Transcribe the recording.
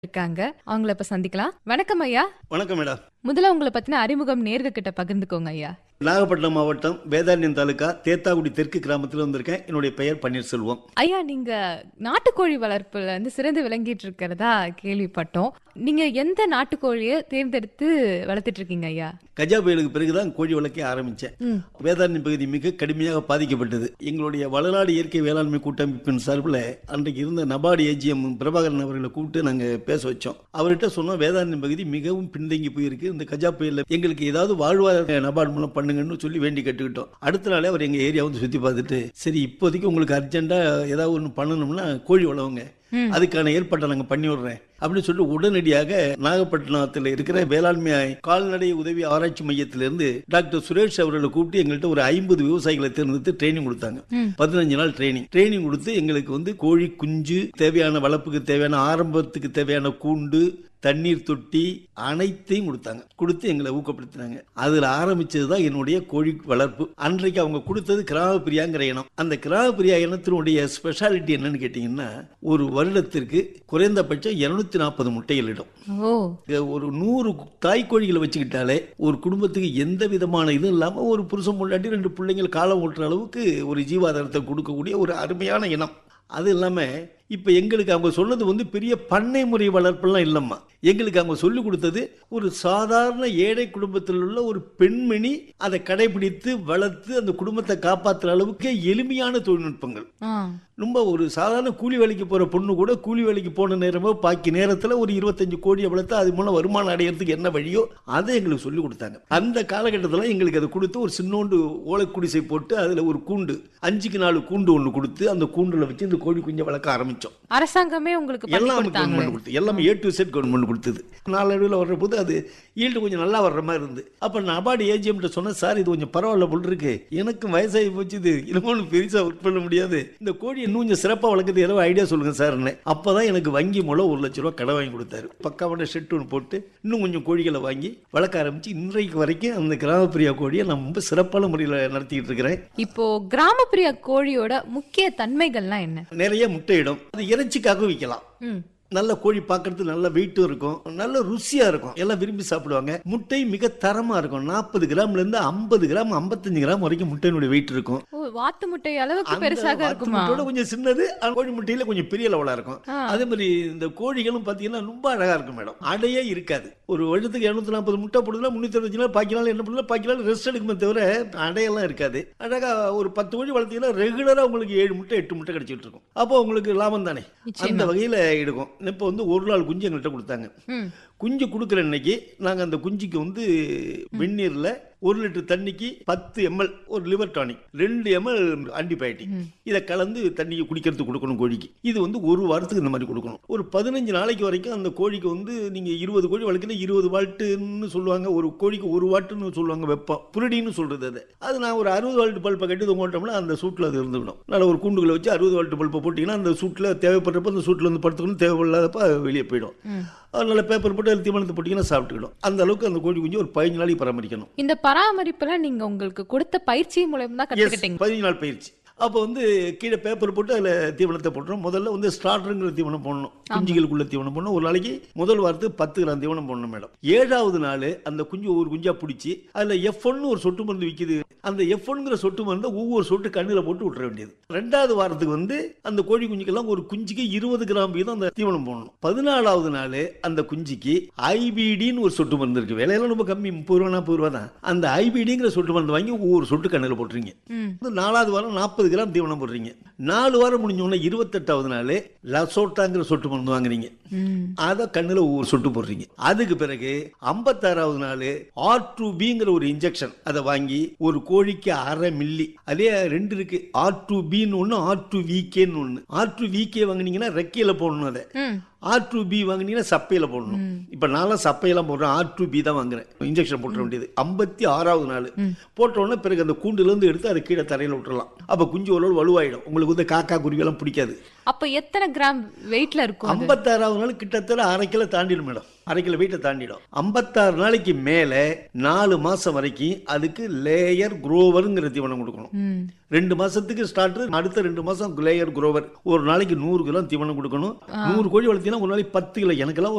இருக்காங்க அவங்கள இப்ப சந்திக்கலாம் வணக்கம் ஐயா வணக்கம் மேடம் முதல்ல உங்களை பத்தின அறிமுகம் நேர்க கிட்ட பகிர்ந்துக்கோங்க ஐயா நாகப்பட்டினம் மாவட்டம் வேதாரண்யம் தாலுகா தேத்தாக்குடி தெற்கு கிராமத்தில் வந்திருக்கேன் என்னுடைய பெயர் பன்னீர்செல்வம் ஐயா நீங்க நாட்டுக்கோழி வளர்ப்புல வந்து சிறந்து விளங்கிட்டு இருக்கிறதா கேள்விப்பட்டோம் நீங்க எந்த நாட்டுக்கோழியை தேர்ந்தெடுத்து வளர்த்துட்டு இருக்கீங்க ஐயா கஜா புயலுக்கு பிறகுதான் கோழி வளர்க்க ஆரம்பிச்சேன் ம். வேதாரண்யம் பகுதி மிக கடுமையாக பாதிக்கப்பட்டது எங்களுடைய வளநாடு இயற்கை வேளாண்மை கூட்டமைப்பின் சார்பில் அன்றைக்கு இருந்த நபார்டு ஏஜிஎம் பிரபாகரன் அவர்களை கூப்பிட்டு நாங்கள் பேச வச்சோம் அவர்கிட்ட சொன்னோம் வேதாரண்யம் பகுதி மிகவும் பின்தங்கி போயிருக்கு இந்த கஜா புயலில் எங்களுக்கு ஏதாவது வாழ்வாதார நபார்டு மூலம் பண்ணுங்கன்னு சொல்லி வேண்டி கேட்டுக்கிட்டோம் அடுத்த நாளே அவர் எங்கள் ஏரியா வந்து சுற்றி பார்த்துட்டு சரி இப்போதைக்கு உங்களுக்கு அர்ஜென்ட்டாக ஏதாவது ஒன்று பண்ணணும்னா கோழி வளவுங்க ம். அதுக்கான ஏற்பாட்டை நாங்கள் பண்ணி விடுறேன் அப்படின்னு சொல்லிட்டு உடனடியாக நாகப்பட்டினத்தில் இருக்கிற வேளாண்மை கால்நடை உதவி ஆராய்ச்சி மையத்திலிருந்து டாக்டர் சுரேஷ் அவர்களை கூப்பிட்டு எங்கள்கிட்ட ஒரு ஐம்பது விவசாயிகளை தேர்ந்தெடுத்து ட்ரைனிங் கொடுத்தாங்க ம். பதினஞ்சு நாள் ட்ரைனிங் ட்ரைனிங் கொடுத்து எங்களுக்கு வந்து கோழி குஞ்சு தேவையான வளர்ப்புக்கு தேவையான ஆரம்பத்துக்கு தேவையான கூண்டு தண்ணீர் தொட்டி அனைத்தையும் கொடுத்தாங்க கொடுத்து எங்களை ஊக்கப்படுத்தினாங்க அதில் ஆரம்பிச்சது தான் என்னுடைய கோழி வளர்ப்பு அன்றைக்கு அவங்க கொடுத்தது கிராமப்பிரியாங்கிற இனம் அந்த கிராமப்பிரியா இனத்தினுடைய ஸ்பெஷாலிட்டி என்னன்னு கேட்டிங்கன்னா ஒரு வருடத்திற்கு குறைந்தபட்சம் இருநூத்தி நாற்பது முட்டைகள் இடும் ஓ இங்க ஒரு நூறு தாய்க்கோழிகளை வச்சுக்கிட்டாலே ஒரு குடும்பத்துக்கு எந்த விதமான இதுவும் இல்லாமல் ஒரு புருஷன் முன்னாடி ரெண்டு பிள்ளைங்கள் காலம் ஓட்டுற அளவுக்கு ஒரு ஜீவாதாரத்தை கொடுக்கக்கூடிய ஒரு அருமையான இனம் அது இல்லாமல் இப்போ எங்களுக்கு அவங்க சொன்னது வந்து பெரிய பண்ணை முறை வளர்ப்பெல்லாம் இல்லைம்மா எங்களுக்கு அவங்க சொல்லி கொடுத்தது ஒரு சாதாரண ஏழை குடும்பத்தில் உள்ள ஒரு பெண்மணி அதை கடைபிடித்து வளர்த்து அந்த குடும்பத்தை காப்பாற்றுற அளவுக்கு எளிமையான தொழில்நுட்பங்கள் ஆ ரொம்ப ஒரு சாதாரண கூலி வேலைக்கு போகிற பொண்ணு கூட கூலி வேலைக்கு போன நேரமோ பாக்கி நேரத்தில் ஒரு இருபத்தஞ்சு கோடியை வளர்த்து அது மூலம் வருமானம் அடையிறதுக்கு என்ன வழியோ அதை எங்களுக்கு சொல்லி கொடுத்தாங்க அந்த காலகட்டத்தில் எங்களுக்கு அதை கொடுத்து ஒரு சின்னோண்டு ஓலைக்குடிசை போட்டு அதில் ஒரு கூண்டு அஞ்சுக்கு நாலு கூண்டு ஒன்று கொடுத்து அந்த கூண்டில் வச்சு இந்த கோழி குஞ்சை வளர்க்க ஆரம்பித்தோம் அரசாங்கமே உங்களுக்கு பண்ணி எல்லாம் கொடுத்தாங்க கவர்மெண்ட் கொடுத்து எல்லாமே ஏ டு செட் கவர்மெண்ட் கொடுத்தது நாளடைவில் வர்ற போது அது ஈல்டு கொஞ்சம் நல்லா வர்ற மாதிரி இருந்து அப்போ நபார்டு ஏஜிஎம்கிட்ட சொன்னேன் சார் இது கொஞ்சம் பரவாயில்ல போல் இருக்கு எனக்கு வயசாகி போச்சு இது இன்னும் பெருசாக ஒர்க் பண்ண முடியாது இந்த கோழி இன்னும் கொஞ்சம் சிறப்பாக வளர்க்குறது ஏதோ ஐடியா சொல்லுங்க சார்னு அப்போ தான் எனக்கு வங்கி மூலம் ஒரு லட்ச ரூபா கடை வாங்கி கொடுத்தாரு பக்காவான ஷெட் ஒன்று போட்டு இன்னும் கொஞ்சம் கோழிகளை வாங்கி வளர்க்க ஆரம்பிச்சு இன்றைக்கு வரைக்கும் அந்த கிராமப்பிரியா கோழியை நான் ரொம்ப சிறப்பான முறையில் நடத்திக்கிட்டு இருக்கிறேன் இப்போ கிராமப்பிரிய கோழியோட முக்கிய தன்மைகள்லாம் என்ன நிறைய முட்டையிடும் அது இறைச்சிக்காக விற்கலாம் ம் நல்ல கோழி பார்க்கறதுக்கு நல்ல வெயிட்டும் இருக்கும் நல்ல ருசியா இருக்கும் எல்லாம் விரும்பி சாப்பிடுவாங்க முட்டை மிக தரமா இருக்கும் நாற்பது கிராம்ல இருந்து ஐம்பது கிராம் ஐம்பத்தஞ்சு கிராம் வரைக்கும் முட்டையினுடைய வெயிட் இருக்கும் ஓ வாத்து முட்டை அளவுக்கு அந்த பெருசாக வாத்து இருக்குமா முட்டையோட கொஞ்சம் சின்னது ஆனா கோழி முட்டையில கொஞ்சம் பெரிய லெவலா இருக்கும் ஆ. அதே மாதிரி இந்த கோழிகளும் பாத்தீங்கன்னா ரொம்ப அழகா இருக்கும் மேடம் அடையே இருக்காது ஒரு வருடத்துக்கு இருநூத்தி நாற்பது முட்டை போடுதுன்னா முன்னூத்தி அறுபது நாள் பாக்கி நாள் என்ன பண்ணலாம் பாக்கி நாள் ரெஸ்ட் எடுக்குமே தவிர அடையெல்லாம் இருக்காது அழகா ஒரு பத்து கோழி வளர்த்தீங்கன்னா ரெகுலரா உங்களுக்கு ஏழு முட்டை எட்டு முட்டை கிடைச்சிட்டு இருக்கும் அப்போ உங்களுக்கு லாபம் தானே நிச்சயமா. அந்த வகையில எடுக்கும் இப்போ வந்து ஒரு நாள் குஞ்சு எங்கள்கிட்ட கொடுத்தாங்க ம் குஞ்சு கொடுக்குற அன்னைக்கு நாங்கள் அந்த குஞ்சுக்கு வந்து வெந்நீரில் ஒரு லிட்டர் தண்ணிக்கு பத்து எம்எல் ஒரு லிவர் டானிக் ரெண்டு எம்எல் ஆன்டிபயோட்டிக் இதை கலந்து தண்ணிக்கு குடிக்கிறதுக்கு கொடுக்கணும் கோழிக்கு இது வந்து ஒரு வாரத்துக்கு இந்த மாதிரி கொடுக்கணும் ஒரு பதினஞ்சு நாளைக்கு வரைக்கும் அந்த கோழிக்கு வந்து நீங்கள் இருபது கோழி வளர்க்கணும் இருபது வாட்டுன்னு சொல்லுவாங்க ஒரு கோழிக்கு ஒரு வாட்டுன்னு சொல்லுவாங்க வெப்பம் புரடின்னு சொல்கிறது அது அது நான் ஒரு அறுபது வால்ட்டு பல்பை கட்டி தொங்கோட்டோம்னா அந்த சூட்டில் அது இருந்துவிடும் நல்ல ஒரு கூண்டுகளை வச்சு அறுபது வால்ட்டு பல்பை போட்டிங்கன்னா அந்த சூட்டில் தேவைப்படுறப்ப அந்த சூட்டில் வந்து படுத்துக்கணும் தேவையில்லாதப்ப வெளியே போயிடும் ம். நல்ல பேப்பர் போட்டு அதில் தீவனத்தை போட்டிங்கன்னா சாப்பிட்டுக்கிடும் அந்த அளவுக்கு அந்த கோழி குஞ்சு ஒரு பதினஞ்சு நாளைக்கு பராமரிக்கணும் இந்த பராமரிப்புல நீங்க உங்களுக்கு கொடுத்த பயிற்சி மூலமா தான் எஸ் கத்துக்கிட்டீங்க பதினஞ்சு நாள் பயிற்சி அப்போ வந்து கீழே பேப்பர் போட்டு அதில் தீவனத்தை போட்டுரும் முதல்ல வந்து ஸ்டார்டருங்கிற தீவனம் போடணும் குஞ்சுகளுக்குள்ள தீவனம் போடணும் ஒரு நாளைக்கு முதல் வாரத்துக்கு பத்து கிராம் தீவனம் போடணும் மேடம் ஏழாவது நாள் அந்த குஞ்சு ஒவ்வொரு குஞ்சா பிடிச்சி அதில் எஃப் ஒரு சொட்டு மருந்து விற்கிது அந்த எஃப் ஒன்ங்கிற சொட்டு மருந்தை ஒவ்வொரு சொட்டு கண்ணில் போட்டு விட்டுற வேண்டியது ரெண்டாவது வாரத்துக்கு வந்து அந்த கோழி குஞ்சுக்கெல்லாம் ஒரு குஞ்சுக்கு இருபது கிராம் வீதம் அந்த தீவனம் போடணும் பதினாலாவது நாள் அந்த குஞ்சுக்கு ஐபிடின்னு ஒரு சொட்டு மருந்து இருக்கு விலையெல்லாம் ரொம்ப கம்மி முப்பது ரூபா நாற்பது ரூபா தான் அந்த ஐபிடிங்கிற சொட்டு மருந்து வாங்கி ஒவ்வொரு சொட்டு கண்ணில் போட்டுறீங்க ம் வந்து நாலாவது வாரம் நாற்பது கிராம் தீவனம் போடுறீங்க நாலு வாரம் முடிஞ்ச உடனே இருபத்தெட்டாவது நாள் லசோட்டாங்கிற சொட்டு மருந்து வாங்குறீங்க ம் அதை கண்ணில் ஒவ்வொரு சொட்டு போடுறீங்க அதுக்கு பிறகு ஐம்பத்தாறாவது நாள் ஆர் டூ பிங்கிற ஒரு இன்ஜெக்ஷன் அதை வாங்கி ஒரு கோழிக்கு அரை மில்லி அதே ரெண்டு இருக்கு ஆர் டூ பின்னு ஒன்று ஆர் டூ விகேன்னு ஒன்று ஆர் டூ விகே வாங்குனீங்கன்னா ரெக்கையில் போடணும் அதை ம் ஆர் டூ பி வாங்கினீங்கன்னா சப்பையில் போடணும் இப்போ நான்லாம் சப்பையெல்லாம் போடுறேன் ஆர் டூ பி தான் வாங்குறேன் இன்ஜெக்ஷன் போட்டுற வேண்டியது ஐம்பத்தி ஆறாவது நாள் போட்ட உடனே பிறகு அந்த கூண்டுலேருந்து எடுத்து அதை கீழே தரையில் விட்டுறலாம் அப்போ குஞ்சு ஓரளவு வலுவாயிடும் உங்களுக்கு வந்து காக்கா குருவியெல்லாம் பிடிக்காது அப்ப எத்தனை கிராம் வெயிட்ல இருக்கும் அது? ஐம்பத்தாறாவது நாள் கிட்டத்தட்ட அரை கிலோ தாண்டிடும் மேடம் அரை கிலோ வெயிட்டை தாண்டிடும் ஐம்பத்தாறு நாளைக்கு மேலே நாலு மாசம் வரைக்கும் அதுக்கு லேயர் குரோவருங்கிற தீவனம் கொடுக்கணும் ம். ரெண்டு மாசத்துக்கு ஸ்டார்டர் அடுத்த ரெண்டு மாசம் லேயர் குரோவர் ஒரு நாளைக்கு நூறு கிலோ தீவனம் கொடுக்கணும் நூறு கோழி வளர்த்தீங்கன்னா ஒரு நாளைக்கு பத்து கிலோ எனக்கெல்லாம்